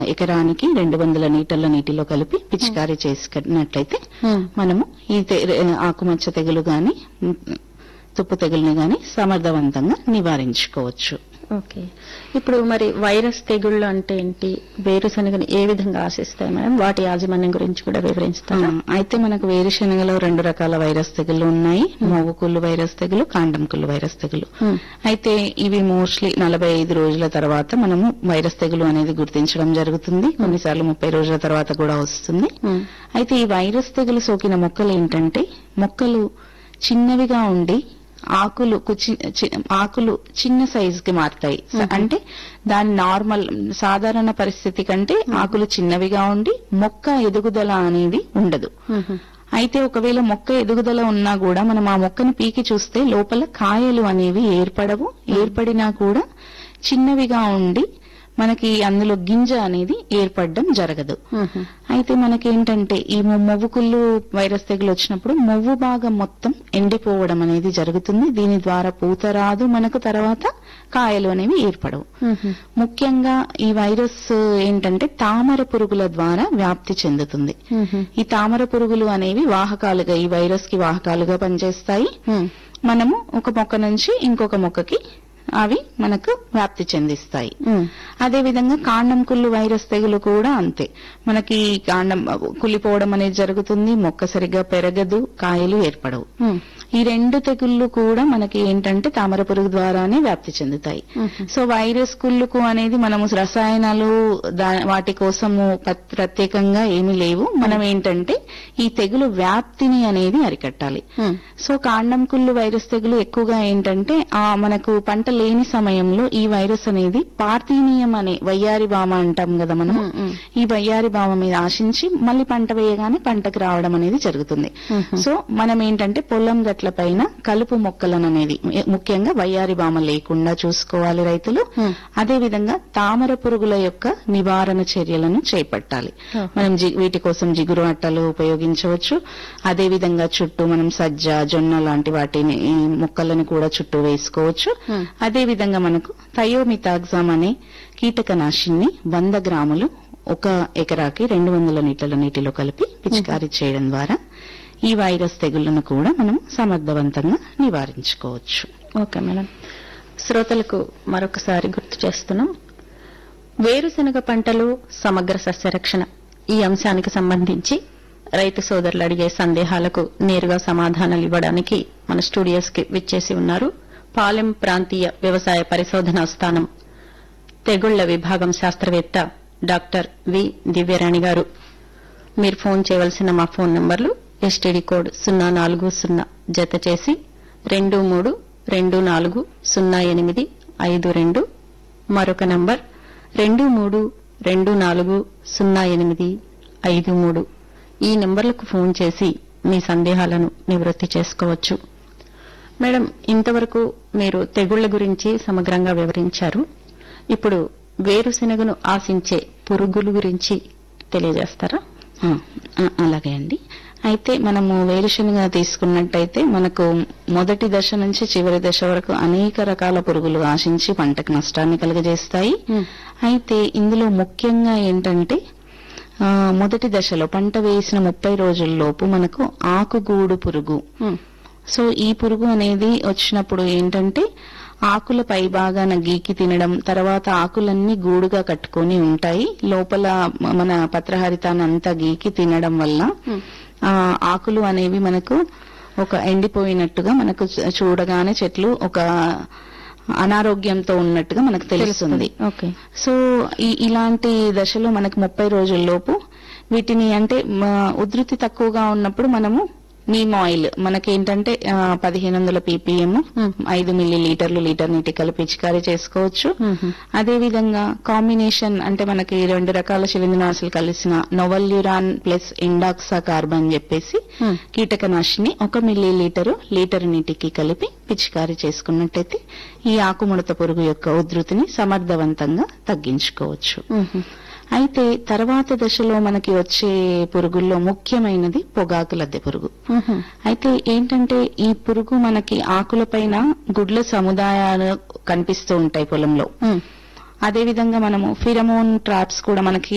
ఎకరానికి రెండు వందల లీటర్ల నీటిలో కలిపి పిచికారీ చేసుకున్నట్లయితే Hmm. మనము ఈ తె- ఆకుమచ్చ తెగులు గాని ఉమ్, తుప్పు తెగుల్ని గాని సమర్థవంతంగా నివారించుకోవచ్చు ఓకే ఇప్పుడు మరి వైరస్ తెగుళ్ళు అంటే ఏంటి వేరుశనగని ఏ విధంగా ఆశిస్తాయి మేడం వాటి యాజమాన్యం గురించి కూడా వివరిస్తారా ఆ, అయితే మనకు వేరుశనగలో రెండు రకాల వైరస్ తెగులు ఉన్నాయి మోగు కుళ్ళు వైరస్ తెగులు కాండం కుళ్ళు వైరస్ తెగులు Hmm. అయితే ఇవి మోస్ట్లీ నలభై ఐదు రోజుల తర్వాత మనము వైరస్ తెగులు అనేది గుర్తించడం జరుగుతుంది కొన్నిసార్లు ముప్పై రోజుల తర్వాత కూడా వస్తుంది Hmm. అయితే ఈ వైరస్ తెగులు సోకిన మొక్కలు ఏంటంటే మొక్కలు చిన్నవిగా ఉండి ఆకులు కుచి- చి- ఆకులు చిన్న సైజుకి మారుతాయి స- అంటే దాని నార్మల్ సాధారణ పరిస్థితి కంటే ఆకులు చిన్నవిగా ఉండి మొక్క ఎదుగుదల అనేది ఉండదు Mhm. అయితే ఒకవేళ మొక్క ఎదుగుదల ఉన్నా కూడా మనం ఆ మొక్కను పీకి చూస్తే లోపల కాయలు అనేవి ఏర్పడవు ఏర్పడినా కూడా చిన్నవిగా ఉండి మనకి అందులో గింజ అనేది ఏర్పడడం జరగదు Mhm. అయితే మనకేంటంటే ఈ మొ- మొవ్వు కుళ్ళు వైరస్ తెగులు వచ్చినప్పుడు మొవ్వు భాగం మొత్తం ఎండిపోవడం అనేది జరుగుతుంది దీని ద్వారా పూత రాదు మనకు తర్వాత కాయలు అనేవి ఏర్పడవు Mhm. ముఖ్యంగా ఈ వైరస్ ఏంటంటే తామర పురుగుల ద్వారా వ్యాప్తి చెందుతుంది Mhm. ఈ తామర పురుగులు అనేవి వాహకాలుగా ఈ వైరస్ కి వాహకాలుగా పనిచేస్తాయి Hmm. మనము ఒక మొక్క నుంచి ఇంకొక మొక్కకి అవి మనకు వ్యాప్తి చెందిస్తాయి Hmm. అదే విధంగా కాండం కుళ్ళు వైరస్ తెగులు కూడా అంతే మనకి కాండం కుళ్ళిపోవడం అనేది జరుగుతుంది మొక్క సరిగ్గా పెరగదు కాయలు ఏర్పడవు Hmm. ఈ రెండు తెగుళ్ళు కూడా మనకి ఏంటంటే తామర పురుగు ద్వారానే వ్యాప్తి చెందుతాయి Mhm. సో వైరస్ కుళ్ళుకు అనేది మనము రసాయనాలు దా- వాటి కోసము ప- ప్రత్యేకంగా ఏమీ లేవు మనం ఏంటంటే ఈ తెగులు వ్యాప్తిని అనేది అరికట్టాలి Hmm. సో కాండం కుళ్ళు వైరస్ తెగులు ఎక్కువగా ఏంటంటే ఆ మనకు పంట లేని సమయంలో ఈ వైరస్ అనేది పార్థీనియం అనే వయ్యారి బామ అంటాం కదా మనం Hmm, hmm. ఈ వయ్యారి బామ మీద ఆశించి మళ్ళీ పంట వేయగానే పంటకు రావడం అనేది జరుగుతుంది Mhm. సో మనం ఏంటంటే పొలం గట్ల పైన కలుపు మొక్కలను అనేది ము- ముఖ్యంగా వయ్యారి బామ లేకుండా చూసుకోవాలి రైతులు Hmm. అదే విధంగా తామర పురుగుల యొక్క నివారణ చర్యలను చేపట్టాలి Oh. మనం జి- వీటి కోసం జిగురు అట్టలు ఉపయోగించవచ్చు అదే విధంగా చుట్టూ మనం సజ్జ జొన్న లాంటి వాటిని ఈ మొక్కలను కూడా చుట్టూ వేసుకోవచ్చు Hmm. అదే విధంగా మనకు థయోమితాగ్జామ్ అనే కీటకనాశిని వంద గ్రాములు ఒక ఎకరాకి రెండు వందల లీటర్ల నీటిలో కలిపి పిచికారీ చేయడం ద్వారా ఈ వైరస్ తెగుళ్లను కూడా మనం సమర్థవంతంగా నివారించుకోవచ్చు ఓకే మేడం శ్రోతలకు మరొకసారి గుర్తు చేస్తున్నాం వేరుశనగ పంటలు సమగ్ర సస్యరక్షణ ఈ అంశానికి సంబంధించి రైతు సోదరులు అడిగే సందేహాలకు నేరుగా సమాధానాలు ఇవ్వడానికి మన స్టూడియోస్ కి విచ్చేసి ఉన్నారు పాలెం ప్రాంతీయ వ్యవసాయ పరిశోధనా స్థానం తెగుళ్ల విభాగం శాస్త్రవేత్త డాక్టర్ వి దివ్యరాణి గారు మీరు ఫోన్ చేయవలసిన మా ఫోన్ నంబర్లు ఎస్టీడీ కోడ్ సున్నా నాలుగు సున్నా జత చేసి రెండు మూడు రెండు నాలుగు సున్నా ఎనిమిది ఐదు రెండు మరొక నంబర్ రెండు మూడు రెండు నాలుగు సున్నా ఎనిమిది ఐదు మూడు ఈ నెంబర్లకు ఫోన్ చేసి మీ సందేహాలను నివృత్తి చేసుకోవచ్చు మేడం ఇంతవరకు మీరు తెగుళ్ల గురించి సమగ్రంగా వివరించారు ఇప్పుడు వేరుశెనగను ఆశించే పురుగుల గురించి తెలియజేస్తారా ఆ, ఆ, అలాగే అండి అయితే మనము వేరుశనగ తీసుకున్నట్టయితే మనకు మొదటి దశ నుంచి చివరి దశ వరకు అనేక రకాల పురుగులు ఆశించి పంటకు నష్టాన్ని కలుగజేస్తాయి Hmm. అయితే ఇందులో ముఖ్యంగా ఏంటంటే ఆ, మొదటి దశలో పంట వేసిన ముప్పై రోజుల్లోపు మనకు ఆకుగూడు పురుగు Hmm. సో ఈ పురుగు అనేది వచ్చినప్పుడు ఏంటంటే ఆకుల పై భాగాన గీకి తినడం తర్వాత ఆకులన్నీ గూడుగా కట్టుకొని ఉంటాయి లోపల మ- మన పత్రహరితాన్ని అంతా గీకి తినడం వల్ల Hmm. ఆ ఆకులు అనేవి మనకు ఒక ఎండిపోయినట్టుగా మనకు చ- చూడగానే చెట్లు ఒక అనారోగ్యంతో ఉన్నట్టుగా మనకు తెలుస్తుంది ఓకే సో ఈ ఇలాంటి దశలో మనకు ముప్పై రోజుల్లోపు వీటిని అంటే మ, ఉధృతి తక్కువగా ఉన్నప్పుడు మనము నీమ్ ఆయిల్ మనకేంటంటే పదిహేను వందల పీపీఎం Hmm. ఐదు మిల్లీ లీటర్లు లీటర్ నీటి కలిపి పిచికారీ చేసుకోవచ్చు Mhm. అదే విధంగా కాంబినేషన్ అంటే మనకి రెండు రకాల శిలీంద్రనాశులు కలిసిన నొవల్యూరాన్ ప్లస్ ఇండాక్సా కార్బన్ చెప్పేసి Hmm. కీటకనాశిని ఒక మిల్లీ లీటరు లీటర్ నీటికి కలిపి పిచికారీ చేసుకున్నట్టయితే ఈ ఆకుముడత పురుగు యొక్క ఉధృతిని సమర్థవంతంగా తగ్గించుకోవచ్చు Mhm. అయితే తర్వాత దశలో మనకి వచ్చే పురుగుల్లో ముఖ్యమైనది పొగాకు లద్దె పురుగు Mhm. అయితే ఏంటంటే ఈ పురుగు మనకి ఆకులపైన గుడ్ల సముదాయాలు కనిపిస్తూ ఉంటాయి పొలంలో Hmm. అదే విధంగా మనము ఫిరమోన్ ట్రాప్స్ కూడా మనకి